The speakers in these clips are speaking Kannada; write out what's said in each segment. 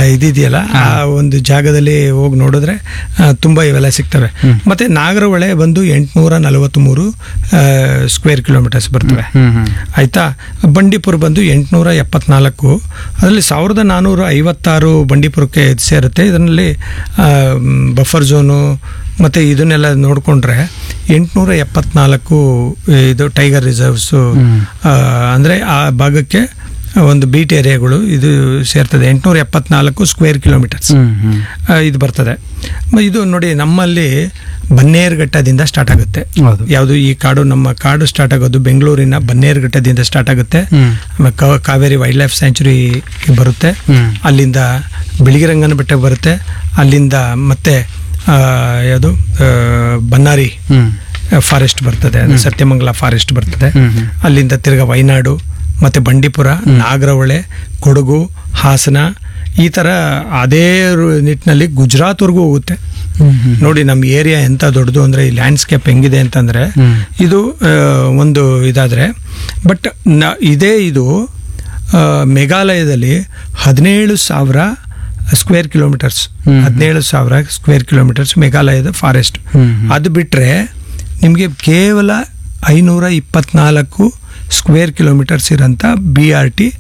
ಇದಿದೆಯಲ್ಲ ಆ ಒಂದು ಜಾಗದಲ್ಲಿ ಹೋಗಿ ನೋಡಿದ್ರೆ ಆ, ತುಂಬಾ ಇವೆಲ್ಲ ಸಿಗ್ತವೆ ಮತ್ತೆ ನಾಗರಹೊಳೆ ಬಂದು ಎಂಟುನೂರ ನಲವತ್ತ್ಮೂರು ಸ್ಕ್ವೇರ್ ಕಿಲೋಮೀಟರ್ಸ್ ಬರ್ತವೆ ಹ್ಮ್ ಹ್ಮ್ ಆಯ್ತಾ ಬಂಡೀಪುರ ಬಂದು ಎಂಟುನೂರ ಎಪ್ಪತ್ನಾಲ್ಕು ಅದರಲ್ಲಿ ಸಾವಿರದ ನಾನ್ನೂರ ಐವತ್ತಾರು ಬಂಡೀಪುರಕ್ಕೆ ಇದು ಸೇರುತ್ತೆ ಇದರಲ್ಲಿ ಬಫರ್ ಝೋನು ಮತ್ತು ಇದನ್ನೆಲ್ಲ ನೋಡಿಕೊಂಡ್ರೆ ಎಂಟುನೂರ ಎಪ್ಪತ್ನಾಲ್ಕು ಇದು ಟೈಗರ್ ರಿಸರ್ವ್ಸು ಅಂದರೆ ಆ ಭಾಗಕ್ಕೆ ಒಂದು ಬೀಟ್ ಏರಿಯಾಗಳು ಇದು ಸೇರ್ತದೆ ಎಂಟುನೂರ ಎಪ್ಪತ್ನಾಲ್ಕು ಸ್ಕ್ವೇರ್ ಕಿಲೋಮೀಟರ್ಸ್ ಹ್ಮ್ ಹ್ಮ್ ಆ, ಇದು ಬರ್ತದೆ ಮ- ಇದು ನೋಡಿ ನಮ್ಮಲ್ಲಿ ಬನ್ನೇರುಘಟ್ಟದಿಂದ ಸ್ಟಾರ್ಟ್ ಆಗುತ್ತೆ ಹೌದು ಯಾವುದು ಈ ಕಾಡು ನಮ್ಮ ಕಾಡು ಸ್ಟಾರ್ಟ್ ಆಗೋದು ಬೆಂಗಳೂರಿನ ಬನ್ನೇರುಘಟ್ಟದಿಂದ ಸ್ಟಾರ್ಟ್ ಆಗುತ್ತೆ ಹ್ಮ್ ಆಮೇಲೆ ಕ- ಕಾವೇರಿ ವೈಲ್ಡ್ ಲೈಫ್ ಸ್ಯಾಂಚುರಿ ಬರುತ್ತೆ ಹ್ಮ್ ಅಲ್ಲಿಂದ ಬಿಳಿಗಿರಂಗನ ಬೆಟ್ಟ ಬರುತ್ತೆ ಅಲ್ಲಿಂದ ಮತ್ತೆ ಆ, ಯಾವುದು ಆ, ಬನ್ನಾರಿ ಹ್ಮ್ ಫಾರೆಸ್ಟ್ ಬರ್ತದೆ ಅದು ಸತ್ಯಮಂಗಲ ಫಾರೆಸ್ಟ್ ಬರ್ತದೆ ಹ್ಮ್ ಹ್ಮ್ ಅಲ್ಲಿಂದ ತಿರ್ಗಾ ವಯನಾಡು ಮತ್ತೆ ಬಂಡೀಪುರ ನಾಗರಹೊಳೆ ಕೊಡಗು ಹಾಸನ ಈ ಥರ ಅದೇ ರು- ನಿಟ್ಟಿನಲ್ಲಿ ಗುಜರಾತ್ವರೆಗೂ ಹೋಗುತ್ತೆ ಹ್ಮ್ ಹ್ಮ್ ನೋಡಿ ನಮ್ಮ ಏರಿಯಾ ಎಂತ ದೊಡ್ಡದು ಅಂದ್ರೆ ಈ ಲ್ಯಾಂಡ್ಸ್ಕೇಪ್ ಹೆಂಗಿದೆ ಅಂತಂದ್ರೆ ಹ್ಮ್. ಇದು ಆ, ಒಂದು ಇದಾದ್ರೆ ಬಟ್ ನ ಇದೇ ಇದು ಆ, ಮೇಘಾಲಯದಲ್ಲಿ ಹದಿನೇಳು ಸಾವಿರ ಸ್ಕ್ವೇರ್ ಕಿಲೋಮೀಟರ್ಸ್ ಹ್ಮ್. ಹದಿನೇಳು ಸಾವಿರ ಸ್ಕ್ವೇರ್ ಕಿಲೋಮೀಟರ್ಸ್ ಮೇಘಾಲಯದ ಫಾರೆಸ್ಟ್ ಹ್ಮ್ ಹ್ಮ್. ಅದು ಬಿಟ್ಟರೆ ನಿಮಗೆ ಕೇವಲ ಐನೂರ ಇಪ್ಪತ್ನಾಲ್ಕು ಸ್ಕ್ವೇರ್ ಕಿಲೋಮೀಟರ್ಸ್ ಇರೋಂಥ ಬಿ ಆರ್ ಟಿ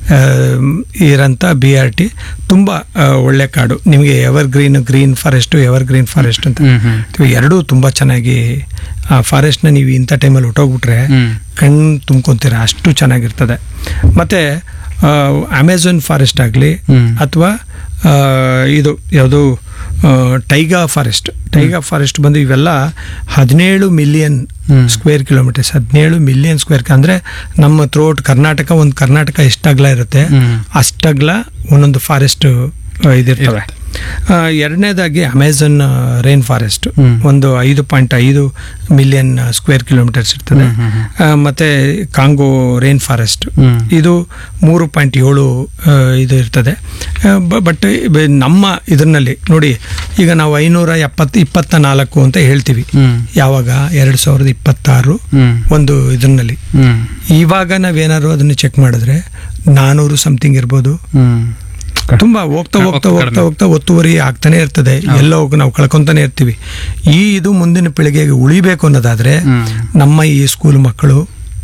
ಇರೋಂಥ ಬಿ ಆರ್ ಟಿ ತುಂಬ ಆ, ಒಳ್ಳೆ ಕಾಡು ನಿಮಗೆ evergreen green forest evergreen forest ಅಂತ ಹ್ಮ್ ಹ್ಮ್ ಇವು ಎರಡೂ ತುಂಬ ಚೆನ್ನಾಗಿ ಆ ಫಾರೆಸ್ಟ್ನ ನೀವು ಇಂಥ ಟೈಮಲ್ಲಿ ಹೊಟ್ಟೋಗ್ಬಿಟ್ರೆ ಹ್ಮ್. ಕಣ್ಣು ತುಂಬ್ಕೊತೀರ ಅಷ್ಟು ಚೆನ್ನಾಗಿರ್ತದೆ ಮತ್ತು ಅಮೆಝಾನ್ ಫಾರೆಸ್ಟ್ ಆಗಲಿ ಹ್ಮ್. ಅಥವಾ ಇದು ಯಾವುದು ಟೈಗಾ ಫಾರೆಸ್ಟ್ ಟೈಗಾ ಫಾರೆಸ್ಟ್ ಬಂದು ಇವೆಲ್ಲ ಹದಿನೇಳು ಮಿಲಿಯನ್ ಹ್ಮ್. ಸ್ಕ್ವೇರ್ ಕಿಲೋಮೀಟರ್ಸ್ ಹದಿನೇಳು ಮಿಲಿಯನ್ ಸ್ಕ್ವೇರ್ ಅಂದರೆ ನಮ್ಮ ಥ್ರೋಟ್ ಕರ್ನಾಟಕ ಒಂದು ಕರ್ನಾಟಕ ಎಷ್ಟಗಲ ಇರುತ್ತೆ ಹ್ಮ್. ಅಷ್ಟಗಲ ಒಂದೊಂದು ಫಾರೆಸ್ಟ್ ಇದಿರ್ತವೆ ಆ, ಎರಡನೇದಾಗಿ ಅಮೆಝಾನ್ ರೈನ್ ಫಾರೆಸ್ಟ್ ಹ್ಮ್. ಒಂದು ಐದು ಪಾಯಿಂಟ್ ಐದು ಮಿಲಿಯನ್ ಸ್ಕ್ವೇರ್ ಕಿಲೋಮೀಟರ್ಸ್ ಇರ್ತದೆ ಹ್ಮ್, ಹ್ಮ್, ಆ, ಮತ್ತೆ ಕಾಂಗೋ ರೈನ್ ಫಾರೆಸ್ಟ್ ಹ್ಮ್. ಇದು ಮೂರು ಪಾಯಿಂಟ್ ಏಳು ಆ, ಇದು ಇರ್ತದೆ ಬಟ್ ನಮ್ಮ ಇದರಲ್ಲಿ ನೋಡಿ ಈಗ ನಾವು ಐನೂರ ಎಪ್ಪತ್ತು ಇಪ್ಪತ್ತ ನಾಲ್ಕು ಅಂತ ಹೇಳ್ತೀವಿ ಹ್ಮ್ ಯಾವಾಗ ಎರಡು ಸಾವಿರದ ಇಪ್ಪತ್ತಾರು ಹ್ಮ್ ಒಂದು ಇದರಲ್ಲಿ ಹ್ಮ್ ಇವಾಗ ನಾವೇನಾದ್ರು ಅದನ್ನು ಚೆಕ್ ಮಾಡಿದ್ರೆ ನಾನೂರು ಸಮಥಿಂಗ್ ಇರ್ಬೋದು ಹ್ಮ್ ತುಂಬಾ ಹೋಗ್ತಾ ಹೋಗ್ತಾ ಹೋಗ್ತಾ ಹೋಗ್ತಾ ಒತ್ತುವರಿ ಆಗ್ತಾನೆ ಇರ್ತದೆ ಎಲ್ಲೋ ಹೋಗಿ ನಾವು ಕಳ್ಕೊಂತಾನೆ ಇರ್ತೀವಿ ಈ ಇದು ಮುಂದಿನ ಪೀಳಿಗೆಗೆ ಉಳಿಬೇಕು ಅನ್ನೋದಾದ್ರೆ ಹ್ಮ್. ನಮ್ಮ ಈ ಸ್ಕೂಲ್ ಮಕ್ಕಳು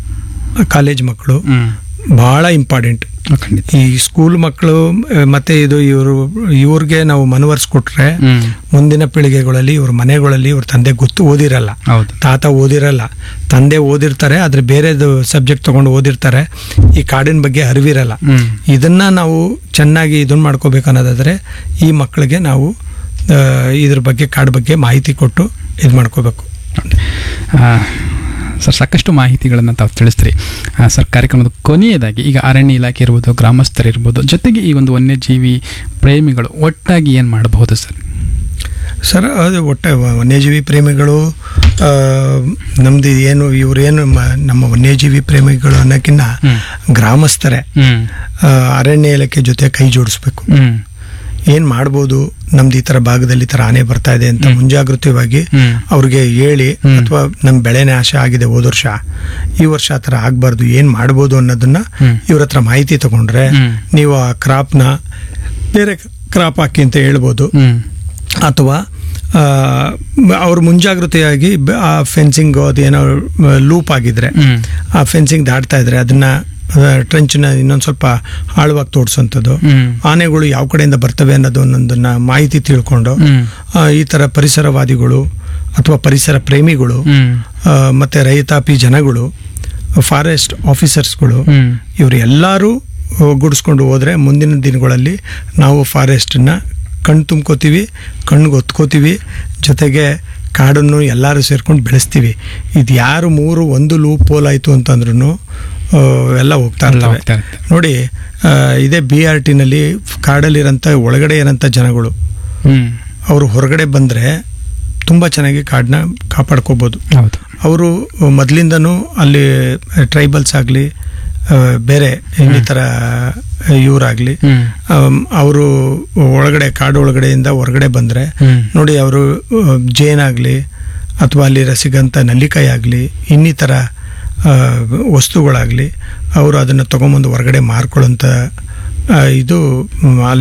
ಕಾಲೇಜ್ ಮಕ್ಕಳು ಹ್ಮ್ ಬಹಳ ಇಂಪಾರ್ಟೆಂಟ್ ಖಂಡಿತ ಈ ಸ್ಕೂಲ್ ಮಕ್ಕಳು ಆ, ಮತ್ತೆ ಇದು ಇವರು ಇವ್ರಿಗೆ ನಾವು ಮನವರಿಸ್ಕೊಟ್ರೆ ಹ್ಮ್ ಮುಂದಿನ ಪೀಳಿಗೆಗಳಲ್ಲಿ ಇವ್ರ ಮನೆಗಳಲ್ಲಿ ಇವ್ರ ತಂದೆ ಗೊತ್ತು ಓದಿರಲ್ಲ ಹೌದು ತಾತ ಓದಿರಲ್ಲ ತಂದೆ ಓದಿರ್ತಾರೆ ಆದ್ರೆ ಬೇರೆದು ಸಬ್ಜೆಕ್ಟ್ ತಗೊಂಡು ಓದಿರ್ತಾರೆ ಈ ಕಾಡಿನ ಬಗ್ಗೆ ಅರಿವಿರಲ್ಲ ಹ್ಮ್ ಇದನ್ನ ನಾವು ಚೆನ್ನಾಗಿ ಇದನ್ನ ಮಾಡ್ಕೋಬೇಕು ಅನ್ನೋದಾದ್ರೆ ಈ ಮಕ್ಕಳಿಗೆ ನಾವು ಆ, ಇದ್ರ ಬಗ್ಗೆ ಕಾಡು ಬಗ್ಗೆ ಮಾಹಿತಿ ಕೊಟ್ಟು ಇದು ಮಾಡ್ಕೋಬೇಕು ಆ, ಸರ್ ಸಾಕಷ್ಟು ಮಾಹಿತಿಗಳನ್ನು ತಾವು ತಿಳಿಸ್ತೀರಿ ಆ, ಸರ್ ಕಾರ್ಯಕ್ರಮದ ಕೊನೆಯದಾಗಿ ಈಗ ಅರಣ್ಯ ಇಲಾಖೆ ಇರ್ಬೋದು ಗ್ರಾಮಸ್ಥರು ಇರ್ಬೋದು ಜೊತೆಗೆ ಈ ಒಂದು ವನ್ಯಜೀವಿ ಪ್ರೇಮಿಗಳು ಒಟ್ಟಾಗಿ ಏನು ಮಾಡಬಹುದು ಸರ್ ಸರ್ ಅದು ಒಟ್ಟೆ ವ- ವನ್ಯಜೀವಿ ಪ್ರೇಮಿಗಳು ಆ, ನಮ್ದು ಏನು ಇವ್ರೇನು ಮ- ನಮ್ಮ ವನ್ಯಜೀವಿ ಪ್ರೇಮಿಗಳು ಅನ್ನೋಕ್ಕಿಂತ ಹ್ಮ್. ಗ್ರಾಮಸ್ಥರೇ ಹ್ಮ್ ಆ, ಅರಣ್ಯ ಇಲಾಖೆ ಜೊತೆ ಕೈ ಜೋಡಿಸ್ಬೇಕು ಹ್ಮ್ ಏನ್ ಮಾಡ್ಬೋದು ನಮ್ದು ಈ ತರ ಭಾಗದಲ್ಲಿ ಈ ತರ ಆನೆ ಬರ್ತಾ ಇದೆ ಅಂತ ಮುಂಜಾಗೃತವಾಗಿ ಹ್ಮ್. ಅವ್ರಿಗೆ ಹೇಳಿ ಹ್ಮ್. ಅಥವಾ ನಮ್ಮ ಬೆಳೆ ನಾಶ ಆಗಿದೆ ಹೋದ ವರ್ಷ ಈ ವರ್ಷ ಆ ಥರ ಆಗಬಾರ್ದು ಏನು ಮಾಡ್ಬೋದು ಅನ್ನೋದನ್ನ ಹ್ಮ್. ಇವ್ರ ಹತ್ರ ಮಾಹಿತಿ ತಗೊಂಡ್ರೆ ಹ್ಮ್. ನೀವು ಆ ಕ್ರಾಪ್ನ ಬೇರೆ ಕ್ರಾಪ್ ಹಾಕಿ ಅಂತ ಹೇಳ್ಬೋದು ಹ್ಮ್ ಅಥವಾ ಆ, ಅವ್ರು ಮುಂಜಾಗೃತೆಯಾಗಿ ಬ- ಆ ಫೆನ್ಸಿಂಗ್ ಅದೇನೋ ಲೂಪ್ ಆಗಿದ್ರೆ ಹ್ಮ್. ಆ ಫೆನ್ಸಿಂಗ್ ದಾಟ್ತಾ ಇದ್ರೆ ಅದನ್ನ ಟ್ರೆಂಚ್ನ ಇನ್ನೊಂದು ಸ್ವಲ್ಪ ಆಳವಾಗಿ ತೋಡ್ಸೋಂಥದ್ದು ಹ್ಮ್. ಆನೆಗಳು ಯಾವ ಕಡೆಯಿಂದ ಬರ್ತವೆ ಅನ್ನೋದು ಒಂದೊಂದನ್ನ ಮಾಹಿತಿ ತಿಳ್ಕೊಂಡು ಹ್ಮ್. ಆ, ಈ ಥರ ಪರಿಸರವಾದಿಗಳು ಅಥವಾ ಪರಿಸರ ಪ್ರೇಮಿಗಳು ಹ್ಮ್. ಆ, ಮತ್ತೆ ರೈತಾಪಿ ಜನಗಳು ಫಾರೆಸ್ಟ್ ಆಫೀಸರ್ಸ್ಗಳು ಹ್ಮ್. ಇವರು ಎಲ್ಲರೂ ಒಗ್ಗೂಡಿಸ್ಕೊಂಡು ಹೋದ್ರೆ ಮುಂದಿನ ದಿನಗಳಲ್ಲಿ ನಾವು ಫಾರೆಸ್ಟನ್ನ ಕಣ್ಣು ತುಂಬ್ಕೋತೀವಿ ಕಣ್ಣಿಗೆ ಒತ್ಕೋತೀವಿ ಜೊತೆಗೆ ಕಾಡನ್ನು ಎಲ್ಲರೂ ಸೇರ್ಕೊಂಡು ಬೆಳೆಸ್ತೀವಿ ಇದು ಯಾರು ಮೂರು ಒಂದು ಲೂಪ್ ಪೋಲ್ ಆಯಿತು ಅಂತಂದ್ರೂ ಎಲ್ಲ ಹೋಗ್ತಾ ಎಲ್ಲ ಇರ್ತವೆ ಹೋಗ್ತಾ ಇರುತ್ತೆ. ನೋಡಿ ಆ, ಇದೇ ಬಿ ಆರ್ ಟಿನಲ್ಲಿ ಕಾಡಲ್ಲಿರೋಂಥ ಒಳಗಡೆ ಇರೋಂಥ ಜನಗಳು ಹ್ಮ್ ಅವರು ಹೊರಗಡೆ ಬಂದರೆ ತುಂಬ ಚೆನ್ನಾಗಿ ಕಾಡನ್ನ ಕಾಪಾಡ್ಕೋಬೋದು ಹೌದು ಅವರು ಮೊದಲಿಂದನೂ ಅಲ್ಲಿ ಟ್ರೈಬಲ್ಸ್ ಆಗಲಿ ಬೇರೆ ಇನ್ನಿತರ ಇವರಾಗಲಿ ಹ್ಮ್ ಅವರು ಒಳಗಡೆ ಕಾಡು ಒಳಗಡೆಯಿಂದ ಹೊರಗಡೆ ಬಂದರೆ ಹ್ಮ್. ನೋಡಿ ಅವರು ಜೇನಾಗಲಿ ಅಥವಾ ಅಲ್ಲಿ ಸಿಗಂಥ ನಲ್ಲಿಕಾಯಿ ಆಗಲಿ ಇನ್ನಿತರ ಆ, ವಸ್ತುಗಳಾಗಲಿ ಅವರು ಅದನ್ನು ತೊಗೊಂಬಂದು ಹೊರಗಡೆ ಮಾರ್ಕೊಳ್ಳೋಂಥ ಆ, ಇದು ಮ್, ಅಲ್ಲಿ